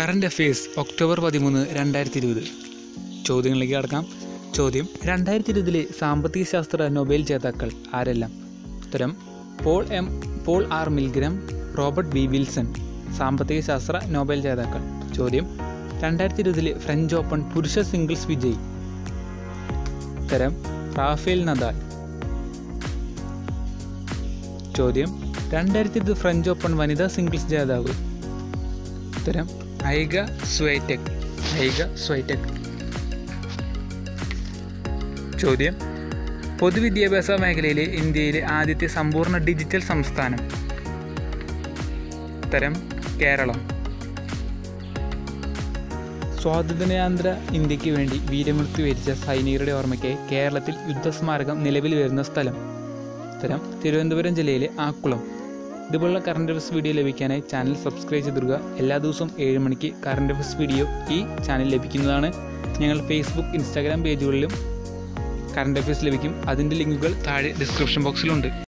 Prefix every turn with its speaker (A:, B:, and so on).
A: current affairs October പതിമൂന്ന് രണ്ടായിരത്തി ഇരുപത് ചോദ്യങ്ങളിലേക്ക് കടക്കാം ചോദ്യം രണ്ടായിരത്തി ഇരുപതിലെ സാമ്പത്തിക ശാസ്ത്ര നൊബേൽ ജേതാക്കൾ ആരെല്ലാം ഉത്തരം Paul M Paul R Milgrom Robert B Wilson സാമ്പത്തിക ശാസ്ത്ര നൊബേൽ ജേതാക്കൾ ചോദ്യം രണ്ടായിരത്തി ഇരുപതിലെ ഫ്രഞ്ച് ഓപ്പൺ പുരുഷ സിംഗിൾസ് വിജയി ഉത്തരം റാഫേൽ നദാൽ ചോദ്യം രണ്ടായിരത്തി ഇരുപത് ഫ്രഞ്ച് ഓപ്പൺ വനിതാ സിംഗിൾസ് ജേതാവ് ഉത്തരം ഐഗ സ്വൈറ്റക് ഐഗ സ്വൈറ്റക് ചോദ്യം പൊതുവിദ്യാഭ്യാസ മേഖലയിലെ ഇന്ത്യയിലെ ആദ്യത്തെ സമ്പൂർണ്ണ ഡിജിറ്റൽ സംസ്ഥാനം ഉത്തരം കേരളം സ്വാതന്ത്ര്യാനന്തര ഇന്ത്യക്ക് വേണ്ടി വീരമൃത്യു വരിച്ച സൈനികരുടെ ഓർമ്മയ്ക്കായി കേരളത്തിൽ യുദ്ധസ്മാരകം നിലവിൽ വരുന്ന സ്ഥലം ഉത്തരം തിരുവനന്തപുരം ജില്ലയിലെ ആക്കുളം ഇതുപോലുള്ള കറണ്ട് അഫയേഴ്സ് വീഡിയോ ലഭിക്കാനായി ചാനൽ സബ്സ്ക്രൈബ് ചെയ്തിടുക എല്ലാ ദിവസവും ഏഴ് മണിക്ക് കറണ്ട് അഫയേഴ്സ് വീഡിയോ ഈ ചാനൽ ലഭിക്കുന്നതാണ് ഞങ്ങൾ ഫേസ്ബുക്ക് ഇൻസ്റ്റാഗ്രാം പേജുകളിലും കറണ്ട് അഫയേഴ്സ് ലഭിക്കും അതിൻ്റെ ലിങ്കുകൾ താഴെ ഡിസ്ക്രിപ്ഷൻ ബോക്സിലുണ്ട്